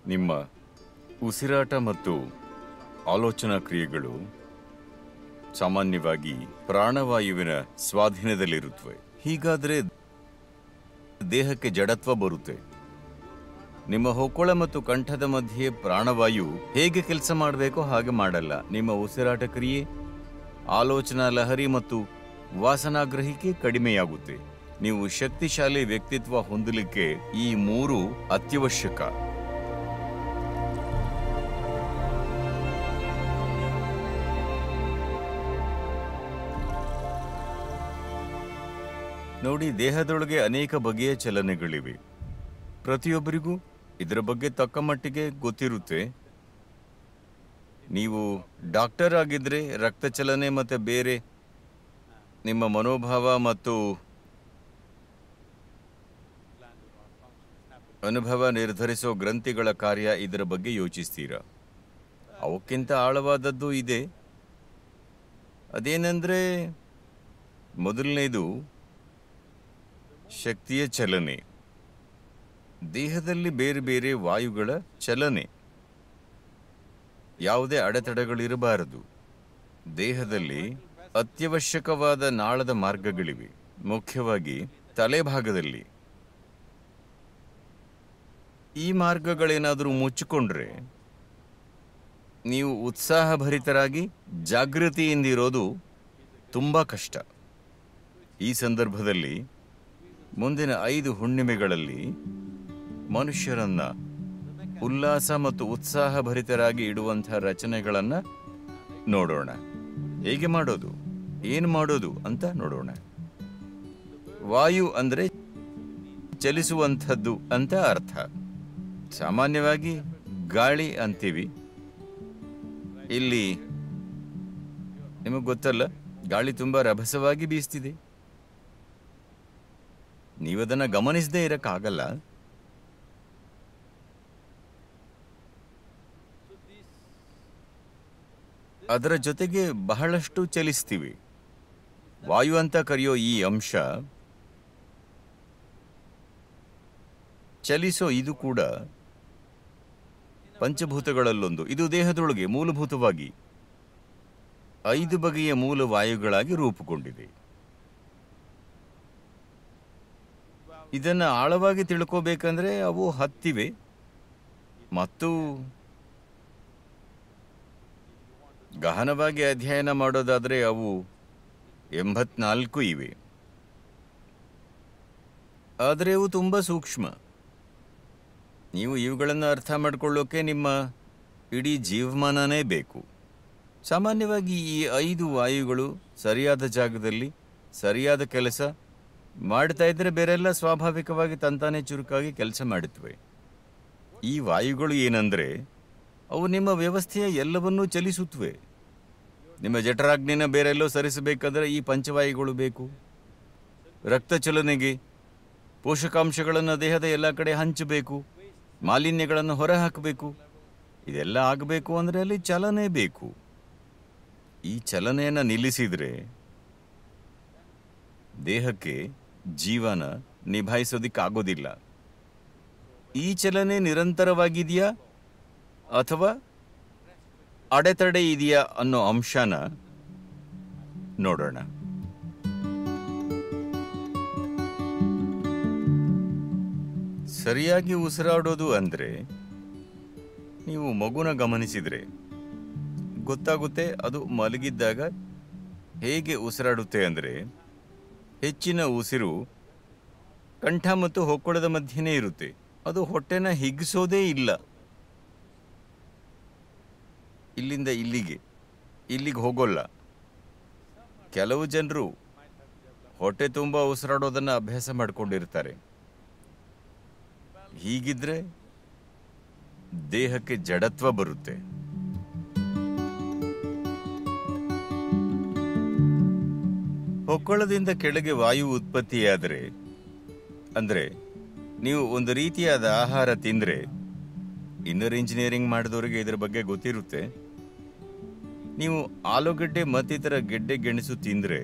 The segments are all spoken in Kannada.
ನಿಮ್ಮ ಉಸಿರಾಟ ಮತ್ತು ಆಲೋಚನಾ ಕ್ರಿಯೆಗಳು ಸಾಮಾನ್ಯವಾಗಿ ಪ್ರಾಣವಾಯುವಿನ ಸ್ವಾಧೀನದಲ್ಲಿರುತ್ತವೆ ಹೀಗಾದರೆ ದೇಹಕ್ಕೆ ಜಡತ್ವ ಬರುತ್ತೆ ನಿಮ್ಮ ಹೊಕ್ಕಳ ಮತ್ತು ಕಂಠದ ಮಧ್ಯೆ ಪ್ರಾಣವಾಯು ಹೇಗೆ ಕೆಲಸ ಮಾಡಬೇಕೋ ಹಾಗೆ ಮಾಡಲ್ಲ ನಿಮ್ಮ ಉಸಿರಾಟ ಕ್ರಿಯೆ ಆಲೋಚನಾ ಲಹರಿ ಮತ್ತು ವಾಸನಾಗ್ರಹಿಕೆ ಕಡಿಮೆಯಾಗುತ್ತೆ ನೀವು ಶಕ್ತಿಶಾಲಿ ವ್ಯಕ್ತಿತ್ವ ಹೊಂದಲಿಕ್ಕೆ ಈ ಮೂರು ಅತ್ಯವಶ್ಯಕ ನೋಡಿ ದೇಹದೊಳಗೆ ಅನೇಕ ಬಗೆಯ ಚಲನೆಗಳಿವೆ ಪ್ರತಿಯೊಬ್ಬರಿಗೂ ಇದರ ಬಗ್ಗೆ ತಕ್ಕ ಮಟ್ಟಿಗೆ ಗೊತ್ತಿರುತ್ತೆ ನೀವು ಡಾಕ್ಟರ್ ಆಗಿದ್ರೆ ರಕ್ತ ಚಲನೆ ಮತ್ತೆ ಬೇರೆ ನಿಮ್ಮ ಮನೋಭಾವ ಮತ್ತು ಅನುಭವ ನಿರ್ಧರಿಸೋ ಗ್ರಂಥಿಗಳ ಕಾರ್ಯ ಇದರ ಬಗ್ಗೆ ಯೋಚಿಸ್ತೀರಾ ಅವಕ್ಕಿಂತ ಆಳವಾದದ್ದು ಇದೆ ಅದೇನೆಂದ್ರೆ ಮೊದಲನೇದು ಶಕ್ತಿಯ ಚಲನೆ ದೇಹದಲ್ಲಿ ಬೇರೆ ಬೇರೆ ವಾಯುಗಳ ಚಲನೆ ಯಾವುದೇ ಅಡೆತಡೆಗಳಿರಬಾರದು ದೇಹದಲ್ಲಿ ಅತ್ಯವಶ್ಯಕವಾದ ನಾಳದ ಮಾರ್ಗಗಳಿವೆ ಮುಖ್ಯವಾಗಿ ತಲೆಭಾಗದಲ್ಲಿ ಈ ಮಾರ್ಗಗಳೇನಾದರೂ ಮುಚ್ಚಿಕೊಂಡ್ರೆ ನೀವು ಉತ್ಸಾಹಭರಿತರಾಗಿ ಜಾಗೃತಿಯಿಂದಿರೋದು ತುಂಬಾ ಕಷ್ಟ ಈ ಸಂದರ್ಭದಲ್ಲಿ ಮುಂದಿನ ಐದು ಹುಣ್ಣಿಮೆಗಳಲ್ಲಿ ಮನುಷ್ಯರನ್ನ ಉಲ್ಲಾಸ ಮತ್ತು ಉತ್ಸಾಹಭರಿತರಾಗಿ ಇಡುವಂತಹ ರಚನೆಗಳನ್ನ ನೋಡೋಣ ಹೇಗೆ ಮಾಡೋದು ಏನು ಮಾಡೋದು ಅಂತ ನೋಡೋಣ ವಾಯು ಅಂದ್ರೆ ಚಲಿಸುವಂಥದ್ದು ಅಂತ ಅರ್ಥ ಸಾಮಾನ್ಯವಾಗಿ ಗಾಳಿ ಅಂತೀವಿ ಇಲ್ಲಿ ನಿಮಗೆ ಗೊತ್ತಲ್ಲ ಗಾಳಿ ತುಂಬಾ ರಭಸವಾಗಿ ಬೀಸ್ತಿದೆ ನೀವದನ್ನ ಗಮನಿಸದೇ ಇರಕ್ಕಾಗಲ್ಲ ಅದರ ಜೊತೆಗೆ ಬಹಳಷ್ಟು ಚಲಿಸ್ತೀವಿ ವಾಯು ಅಂತ ಕರೆಯೋ ಈ ಅಂಶ ಚಲಿಸೋ ಇದು ಕೂಡ ಪಂಚಭೂತಗಳಲ್ಲೊಂದು ಇದು ದೇಹದೊಳಗೆ ಮೂಲಭೂತವಾಗಿ ಐದು ಬಗೆಯ ಮೂಲ ವಾಯುಗಳಾಗಿ ರೂಪುಗೊಂಡಿದೆ ಇದನ್ನ ಆಳವಾಗಿ ತಿಳ್ಕೋಬೇಕಂದ್ರೆ ಅವು ಹತ್ತಿವೆ ಮತ್ತು ಗಹನವಾಗಿ ಅಧ್ಯಯನ ಮಾಡೋದಾದ್ರೆ ಅವು ಎಂಬತ್ನಾಲ್ಕು ಇವೆ ಆದರೆ ಅವು ತುಂಬ ಸೂಕ್ಷ್ಮ ನೀವು ಇವುಗಳನ್ನು ಅರ್ಥ ಮಾಡ್ಕೊಳ್ಳೋಕೆ ನಿಮ್ಮ ಇಡೀ ಜೀವಮಾನನೇ ಬೇಕು ಸಾಮಾನ್ಯವಾಗಿ ಈ ಐದು ವಾಯುಗಳು ಸರಿಯಾದ ಜಾಗದಲ್ಲಿ ಸರಿಯಾದ ಕೆಲಸ ಮಾಡ್ತಾ ಇದ್ರೆ ಬೇರೆಲ್ಲ ಸ್ವಾಭಾವಿಕವಾಗಿ ತಂತಾನೆ ಚುರುಕಾಗಿ ಕೆಲಸ ಮಾಡುತ್ತವೆ ಈ ವಾಯುಗಳು ಏನಂದ್ರೆ ಅವು ನಿಮ್ಮ ವ್ಯವಸ್ಥೆಯ ಎಲ್ಲವನ್ನೂ ಚಲಿಸುತ್ತವೆ ನಿಮ್ಮ ಜಠರಾಗ್ನಿನ ಬೇರೆಲ್ಲೋ ಸರಿಸಬೇಕಾದ್ರೆ ಈ ಪಂಚವಾಯುಗಳು ಬೇಕು ರಕ್ತ ಚಲನೆಗೆ ಪೋಷಕಾಂಶಗಳನ್ನು ದೇಹದ ಎಲ್ಲ ಕಡೆ ಹಂಚಬೇಕು ಮಾಲಿನ್ಯಗಳನ್ನು ಹೊರಹಾಕಬೇಕು ಇದೆಲ್ಲ ಆಗಬೇಕು ಅಂದರೆ ಅಲ್ಲಿ ಚಲನೆ ಬೇಕು ಈ ಚಲನೆಯನ್ನು ನಿಲ್ಲಿಸಿದ್ರೆ ದೇಹಕ್ಕೆ ಜೀವನ ನಿಭಾಯಿಸೋದಿಕ್ಕಾಗೋದಿಲ್ಲ ಈ ಚಲನೆ ನಿರಂತರವಾಗಿದೆಯಾ ಅಥವಾ ಅಡೆತಡೆ ಇದೆಯಾ ಅನ್ನೋ ಅಂಶನ ನೋಡೋಣ ಸರಿಯಾಗಿ ಉಸಿರಾಡೋದು ಅಂದ್ರೆ ನೀವು ಮಗುನ ಗಮನಿಸಿದ್ರೆ ಗೊತ್ತಾಗುತ್ತೆ ಅದು ಮಲಗಿದ್ದಾಗ ಹೇಗೆ ಉಸಿರಾಡುತ್ತೆ ಅಂದ್ರೆ ಹೆಚ್ಚಿನ ಉಸಿರು ಕಂಠ ಮತ್ತು ಹೊಕ್ಕಳದ ಮಧ್ಯೆನೇ ಇರುತ್ತೆ ಅದು ಹೊಟ್ಟೆನ ಹಿಗ್ಗಿಸೋದೇ ಇಲ್ಲ ಇಲ್ಲಿಂದ ಇಲ್ಲಿಗೆ ಇಲ್ಲಿಗೆ ಹೋಗೋಲ್ಲ ಕೆಲವು ಜನರು ಹೊಟ್ಟೆ ತುಂಬ ಉಸಿರಾಡೋದನ್ನ ಅಭ್ಯಾಸ ಮಾಡ್ಕೊಂಡಿರ್ತಾರೆ ಹೀಗಿದ್ರೆ ದೇಹಕ್ಕೆ ಜಡತ್ವ ಬರುತ್ತೆ ಹೊಕ್ಕಳದಿಂದ ಕೆಳಗೆ ವಾಯು ಉತ್ಪತ್ತಿಯಾದರೆ ಅಂದ್ರೆ ನೀವು ಒಂದು ರೀತಿಯಾದ ಆಹಾರ ತಿಂದ್ರೆ ಇನ್ನರ್ ಇಂಜಿನಿಯರಿಂಗ್ ಮಾಡಿದವರಿಗೆ ಇದರ ಬಗ್ಗೆ ಗೊತ್ತಿರುತ್ತೆ ನೀವು ಆಲೂಗಡ್ಡೆ ಮತ್ತಿತರ ಗೆಡ್ಡೆ ಗೆಣಸು ತಿಂದ್ರೆ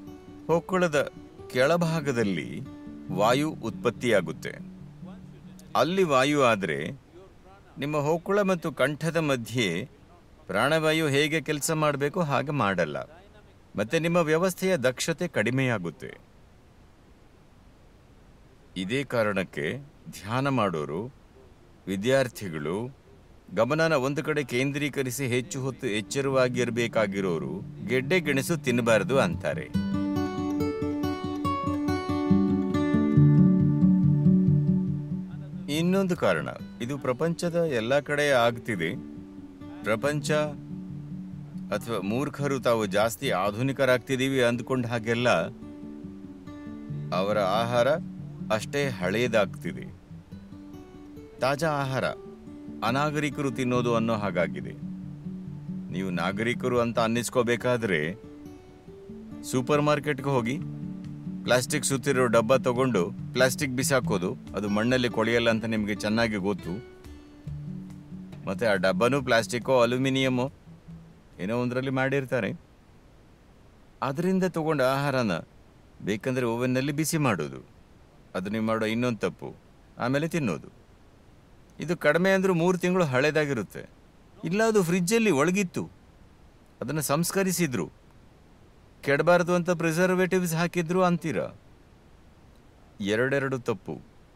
ಹೊಕ್ಕಳದ ಕೆಳಭಾಗದಲ್ಲಿ ವಾಯು ಉತ್ಪತ್ತಿಯಾಗುತ್ತೆ ಅಲ್ಲಿ ವಾಯು ಆದರೆ ನಿಮ್ಮ ಹೊಕ್ಕುಳ ಮತ್ತು ಕಂಠದ ಮಧ್ಯೆ ಪ್ರಾಣವಾಯು ಹೇಗೆ ಕೆಲಸ ಮಾಡಬೇಕು ಹಾಗೆ ಮಾಡಲ್ಲ ಮತ್ತೆ ನಿಮ್ಮ ವ್ಯವಸ್ಥೆಯ ದಕ್ಷತೆ ಕಡಿಮೆಯಾಗುತ್ತೆ ಇದೇ ಕಾರಣಕ್ಕೆ ಧ್ಯಾನ ಮಾಡೋರು ವಿದ್ಯಾರ್ಥಿಗಳು ಗಮನನ ಒಂದು ಕಡೆ ಕೇಂದ್ರೀಕರಿಸಿ ಹೆಚ್ಚು ಹೊತ್ತು ಎಚ್ಚರವಾಗಿರಬೇಕಾಗಿರೋರು ಗೆಡ್ಡೆ ಗೆಣಸು ತಿನ್ನಬಾರದು ಅಂತಾರೆ ಇನ್ನೊಂದು ಕಾರಣ ಇದು ಪ್ರಪಂಚದ ಎಲ್ಲ ಕಡೆ ಆಗ್ತಿದೆ ಪ್ರಪಂಚ ಅಥವಾ ಮೂರ್ಖರು ತಾವು ಜಾಸ್ತಿ ಆಧುನಿಕರಾಗ್ತಿದ್ದೀವಿ ಅಂದ್ಕೊಂಡ ಹಾಗೆಲ್ಲ ಅವರ ಆಹಾರ ಅಷ್ಟೇ ಹಳೇದಾಗ್ತಿದೆ ತಾಜಾ ಆಹಾರ ಅನಾಗರಿಕರು ತಿನ್ನೋದು ಅನ್ನೋ ಹಾಗಾಗಿದೆ ನೀವು ನಾಗರಿಕರು ಅಂತ ಅನ್ನಿಸ್ಕೋಬೇಕಾದ್ರೆ ಸೂಪರ್ ಮಾರ್ಕೆಟ್ಗೆ ಹೋಗಿ ಪ್ಲಾಸ್ಟಿಕ್ ಸುತ್ತಿರೋ ಡಬ್ಬ ತಗೊಂಡು ಪ್ಲಾಸ್ಟಿಕ್ ಬಿಸಾಕೋದು ಅದು ಮಣ್ಣಲ್ಲಿ ಕೊಳೆಯಲ್ಲ ಅಂತ ನಿಮಗೆ ಚೆನ್ನಾಗಿ ಗೊತ್ತು ಮತ್ತೆ ಆ ಡಬ್ಬನೂ ಪ್ಲಾಸ್ಟಿಕ್ಕೋ ಅಲ್ಯೂಮಿನಿಯಮೋ ಏನೋ ಒಂದರಲ್ಲಿ ಮಾಡಿರ್ತಾರೆ ಅದರಿಂದ ತಗೊಂಡ ಆಹಾರನ ಬೇಕಂದ್ರೆ ಓವನ್ನಲ್ಲಿ ಬಿಸಿ ಮಾಡೋದು ಅದು ನೀವು ಮಾಡೋ ಇನ್ನೊಂದು ತಪ್ಪು ಆಮೇಲೆ ತಿನ್ನೋದು ಇದು ಕಡಿಮೆ ಅಂದರೂ ಮೂರು ತಿಂಗಳು ಹಳೇದಾಗಿರುತ್ತೆ ಇಲ್ಲ ಅದು ಫ್ರಿಜ್ಜಲ್ಲಿ ಒಳಗಿತ್ತು ಅದನ್ನು ಸಂಸ್ಕರಿಸಿದ್ರು ಕೆಡಬಾರದು ಅಂತ ಪ್ರಿಸರ್ವೇಟಿವ್ಸ್ ಹಾಕಿದ್ರು ಅಂತೀರಾ ಎರಡೆರಡು ತಪ್ಪು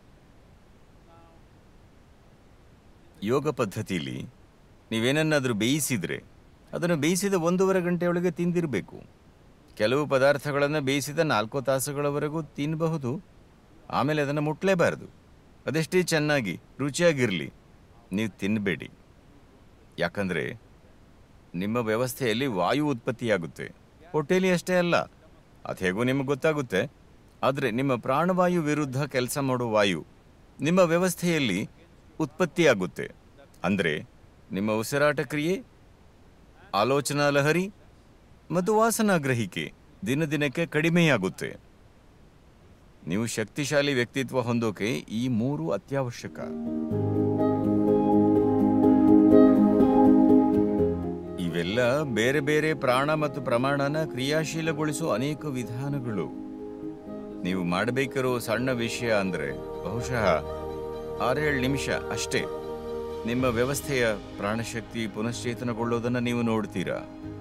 ಯೋಗ ಪದ್ಧತಿಲಿ ನೀವೇನನ್ನಾದರೂ ಬೇಯಿಸಿದ್ರೆ ಅದನ್ನು ಬೇಯಿಸಿದ ಒಂದೂವರೆ ಗಂಟೆಯೊಳಗೆ ತಿಂದಿರಬೇಕು ಕೆಲವು ಪದಾರ್ಥಗಳನ್ನು ಬೇಯಿಸಿದ ನಾಲ್ಕು ತಾಸುಗಳವರೆಗೂ ತಿನ್ನಬಹುದು ಆಮೇಲೆ ಅದನ್ನು ಮುಟ್ಲೇಬಾರದು ಅದೆಷ್ಟೇ ಚೆನ್ನಾಗಿ ರುಚಿಯಾಗಿರಲಿ ನೀವು ತಿನ್ನಬೇಡಿ ಯಾಕಂದರೆ ನಿಮ್ಮ ವ್ಯವಸ್ಥೆಯಲ್ಲಿ ವಾಯು ಉತ್ಪತ್ತಿಯಾಗುತ್ತೆ ಹೊಟ್ಟೆಲಿ ಅಷ್ಟೇ ಅಲ್ಲ ಅದು ಹೇಗೋ ನಿಮಗೆ ಗೊತ್ತಾಗುತ್ತೆ ಆದರೆ ನಿಮ್ಮ ಪ್ರಾಣವಾಯು ವಿರುದ್ಧ ಕೆಲಸ ಮಾಡೋ ವಾಯು ನಿಮ್ಮ ವ್ಯವಸ್ಥೆಯಲ್ಲಿ ಉತ್ಪತ್ತಿಯಾಗುತ್ತೆ ಅಂದರೆ ನಿಮ್ಮ ಉಸಿರಾಟ ಕ್ರಿಯೆ ಆಲೋಚನಾ ಲಹರಿ ಮತ್ತು ವಾಸನಾ ಗ್ರಹಿಕೆ ದಿನ ದಿನಕ್ಕೆ ಕಡಿಮೆಯಾಗುತ್ತೆ ನೀವು ಶಕ್ತಿಶಾಲಿ ವ್ಯಕ್ತಿತ್ವ ಹೊಂದೋಕೆ ಈ ಮೂರು ಅತ್ಯವಶ್ಯಕ ಇವೆಲ್ಲ ಬೇರೆ ಬೇರೆ ಪ್ರಾಣ ಮತ್ತು ಪ್ರಮಾಣನ ಕ್ರಿಯಾಶೀಲಗೊಳಿಸುವ ಅನೇಕ ವಿಧಾನಗಳು ನೀವು ಮಾಡಬೇಕಿರೋ ಸಣ್ಣ ವಿಷಯ ಅಂದರೆ ಬಹುಶಃ ಆರೇಳು ನಿಮಿಷ ಅಷ್ಟೇ ನಿಮ್ಮ ವ್ಯವಸ್ಥೆಯ ಪ್ರಾಣಶಕ್ತಿ ಪುನಶ್ಚೇತನಗೊಳ್ಳೋದನ್ನು ನೀವು ನೋಡ್ತೀರಾ